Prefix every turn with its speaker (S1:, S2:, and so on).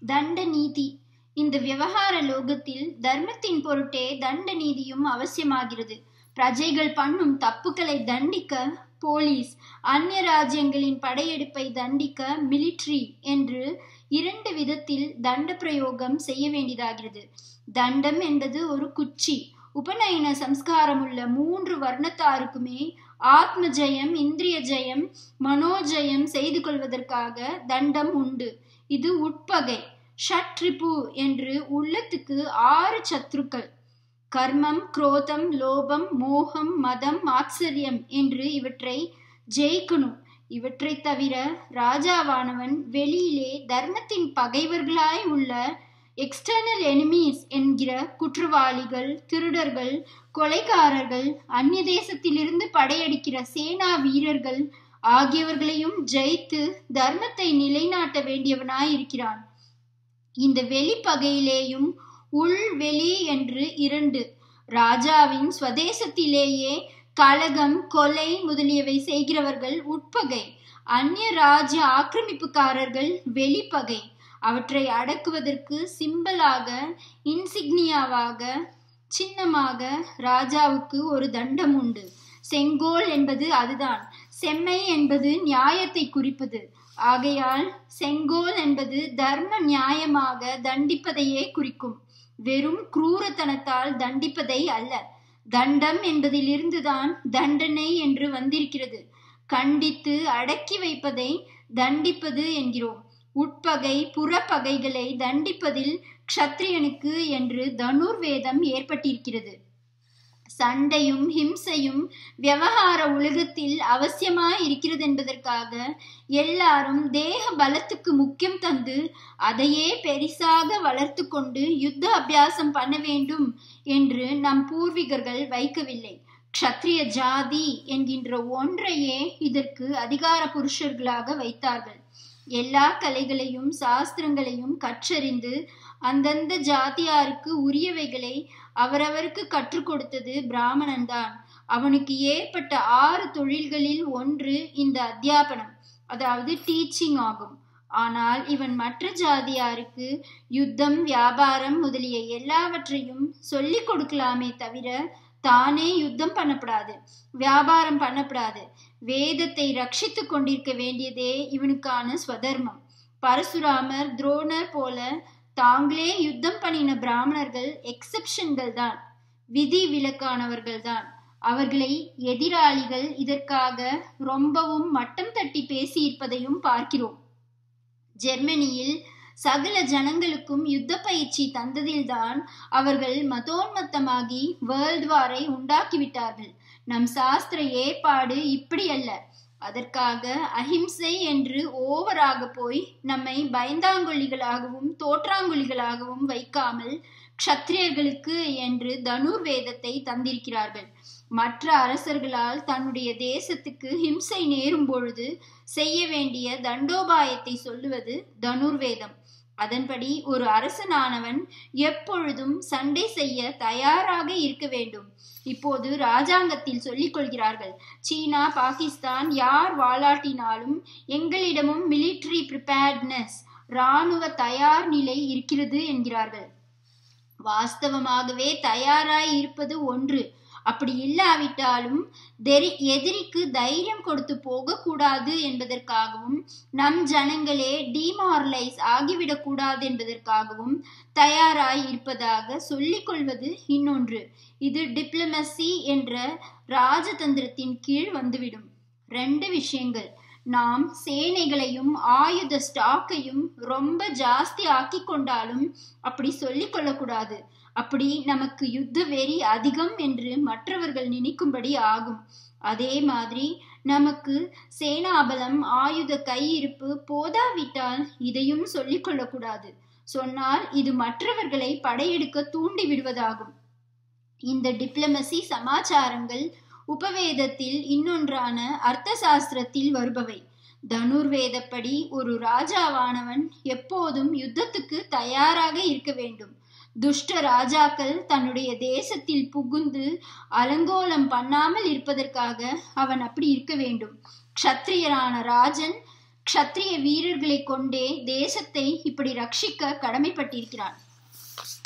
S1: தண்ட நீதி இந்த விவகார லோகத்தில் தர்மத்தின் பொருட்டே தண்ட நீதியும் அவசியமாகிறது பிரஜைகள் பண்ணும் தப்புகளை தண்டிக்க போலீஸ் அந்நிய ராஜ்யங்களின் படையெடுப்பை தண்டிக்க மிலிட்ரி என்று இரண்டு விதத்தில் தண்ட பிரயோகம் செய்ய வேண்டியதாகிறது தண்டம் என்பது ஒரு குச்சி உபநயன சம்ஸ்காரம் உள்ள மூன்று வர்ணத்தாருக்குமே ஆத்ம ஜெயம் இந்திரிய ஜெயம் மனோஜயம் செய்து கொள்வதற்காக தண்டம் உண்டு இது உட்பகை ஷட்ரிபு என்று உள்ளத்துக்கு ஆறு சத்ருக்கள் கர்மம் குரோதம் லோபம் மோகம் மதம் ஆச்சரியம் என்று இவற்றை ஜெயிக்கணும் இவற்றை தவிர ராஜாவானவன் வெளியிலே தர்மத்தின் பகைவர்களாய் உள்ள எக்ஸ்டர்னல் எனிமீஸ் என்கிற குற்றவாளிகள் திருடர்கள் கொலைகாரர்கள் அந்நிய தேசத்திலிருந்து படையெடுக்கிற சேனா வீரர்கள் ஆகியவர்களையும் ஜெயித்து தர்மத்தை நிலைநாட்ட வேண்டியவனாய் இருக்கிறான் இந்த வெளிப்பகையிலேயும் உள் வெளி என்று இரண்டு ராஜாவின் ஸ்வதேசத்திலேயே கலகம் கொலை முதலியவை செய்கிறவர்கள் உட்பகை அந்நிய ராஜ்ய ஆக்கிரமிப்புக்காரர்கள் வெளிப்பகை அவற்றை அடக்குவதற்கு சிம்பலாக இன்சிக்னியாவாக சின்னமாக ராஜாவுக்கு ஒரு தண்டம் உண்டு செங்கோல் என்பது அதுதான் செம்மை என்பது நியாயத்தை குறிப்பது ஆகையால் செங்கோல் என்பது தர்ம நியாயமாக தண்டிப்பதையே குறிக்கும் வெறும் குரூரத்தனத்தால் தண்டிப்பதை அல்ல தண்டம் என்பதிலிருந்துதான் தண்டனை என்று வந்திருக்கிறது கண்டித்து அடக்கி வைப்பதை தண்டிப்பது என்கிறோம் உட்பகை புறப்பகைகளை தண்டிப்பதில் க்ஷத்ரியனுக்கு என்று தனுர்வேதம் ஏற்பட்டிருக்கிறது சண்டையும் ஹிம்சையும் விவகார உலகத்தில் அவசியமாய் இருக்கிறது என்பதற்காக எல்லாரும் தேக பலத்துக்கு முக்கியம் தந்து அதையே பெரிசாக வளர்த்து கொண்டு யுத்த அபியாசம் பண்ண வேண்டும் என்று நம் பூர்வீகர்கள் வைக்கவில்லை க்ஷத்ரிய ஜாதி என்கின்ற ஒன்றையே இதற்கு அதிகார புருஷர்களாக வைத்தார்கள் எல்லா கலைகளையும் சாஸ்திரங்களையும் கற்றறிந்து அந்தந்த ஜாதியாருக்கு உரியவைகளை அவரவருக்கு கற்றுக் கொடுத்தது பிராமணன் தான் அவனுக்கு ஏற்பட்ட ஆறு தொழில்களில் ஒன்று இந்த அத்தியாபனம் அதாவது டீச்சிங் ஆகும் ஆனால் இவன் மற்ற ஜாதியாருக்கு யுத்தம் வியாபாரம் முதலிய எல்லாவற்றையும் சொல்லிக் கொடுக்கலாமே தவிர தானே யுத்தம் பண்ணப்படாது வியாபாரம் பண்ணப்படாது வேதத்தை ரட்சித்து கொண்டிருக்க வேண்டியதே இவனுக்கான ஸ்வதர்மம் பரசுராமர் துரோணர் போல தாங்களே யுத்தம் பண்ணின பிராமணர்கள் எக்ஸப்ஷன்கள் தான் விதி விலக்கானவர்கள் தான் அவர்களை எதிராளிகள் இதற்காக ரொம்பவும் மட்டம் தட்டி பேசியிருப்பதையும் பார்க்கிறோம் ஜெர்மனியில் சகல ஜனங்களுக்கும் யுத்த பயிற்சி தந்ததில்தான் அவர்கள் மதோன்மத்தமாகி வேர்ல்ட் வாரை உண்டாக்கிவிட்டார்கள் நம் சாஸ்திர ஏற்பாடு இப்படி அல்ல அதற்காக அஹிம்சை என்று ஓவராக போய் நம்மை பயந்தாங்கொல்லிகளாகவும் தோற்றாங்கொல்லிகளாகவும் வைக்காமல் க்ஷத்திரியர்களுக்கு என்று தனுர்வேதத்தை தந்திருக்கிறார்கள் மற்ற அரசர்களால் தன்னுடைய தேசத்துக்கு ஹிம்சை நேரும் பொழுது செய்ய வேண்டிய தண்டோபாயத்தை சொல்லுவது தனுர்வேதம் அதன்படி ஒரு அரசனானவன் எப்பொழுதும் சண்டை செய்ய தயாராக இருக்க வேண்டும் இப்போது ராஜாங்கத்தில் சொல்லிக் கொள்கிறார்கள் சீனா பாகிஸ்தான் யார் வாலாட்டினாலும் எங்களிடமும் மிலிட்ரி ப்ரிப்பேர்ட்னஸ் இராணுவ தயார் நிலை இருக்கிறது என்கிறார்கள் வாஸ்தவமாகவே தயாராய் இருப்பது ஒன்று அப்படி இல்லாவிட்டாலும் எதிரிக்கு தைரியம் கொடுத்து போகக்கூடாது என்பதற்காகவும் நம் ஜனங்களே டிமாரலைஸ் ஆகிவிடக்கூடாது என்பதற்காகவும் தயாராய் இருப்பதாக சொல்லிக் கொள்வது இன்னொன்று இது டிப்ளமசி என்ற ராஜதந்திரத்தின் கீழ் வந்துவிடும் ரெண்டு விஷயங்கள் நாம் சேனைகளையும் ஆயுத ஸ்டாக்கையும் ரொம்ப ஜாஸ்தி ஆக்கி கொண்டாலும் அப்படி சொல்லிக் கொள்ளக்கூடாது அப்படி நமக்கு யுத்த வெறி அதிகம் என்று மற்றவர்கள் நினைக்கும்படி ஆகும் அதே மாதிரி நமக்கு சேனாபலம் ஆயுத கையிருப்பு போதாவிட்டால் இதையும் சொல்லிக் கொள்ளக்கூடாது சொன்னால் இது மற்றவர்களை படையெடுக்க தூண்டி விடுவதாகும் இந்த டிப்ளமசி சமாச்சாரங்கள் உபவேதத்தில் இன்னொன்றான அர்த்த சாஸ்திரத்தில் வருபவை தனுர்வேதப்படி ஒரு ராஜாவானவன் எப்போதும் யுத்தத்துக்கு தயாராக இருக்க வேண்டும் துஷ்ட ராஜாக்கள் தன்னுடைய தேசத்தில் புகுந்து அலங்கோலம் பண்ணாமல் இருப்பதற்காக அவன் அப்படி இருக்க வேண்டும் க்ஷத்ரியரான ராஜன் க்ஷத்ரிய வீரர்களை கொண்டே தேசத்தை இப்படி ரட்சிக்க கடமைப்பட்டிருக்கிறான்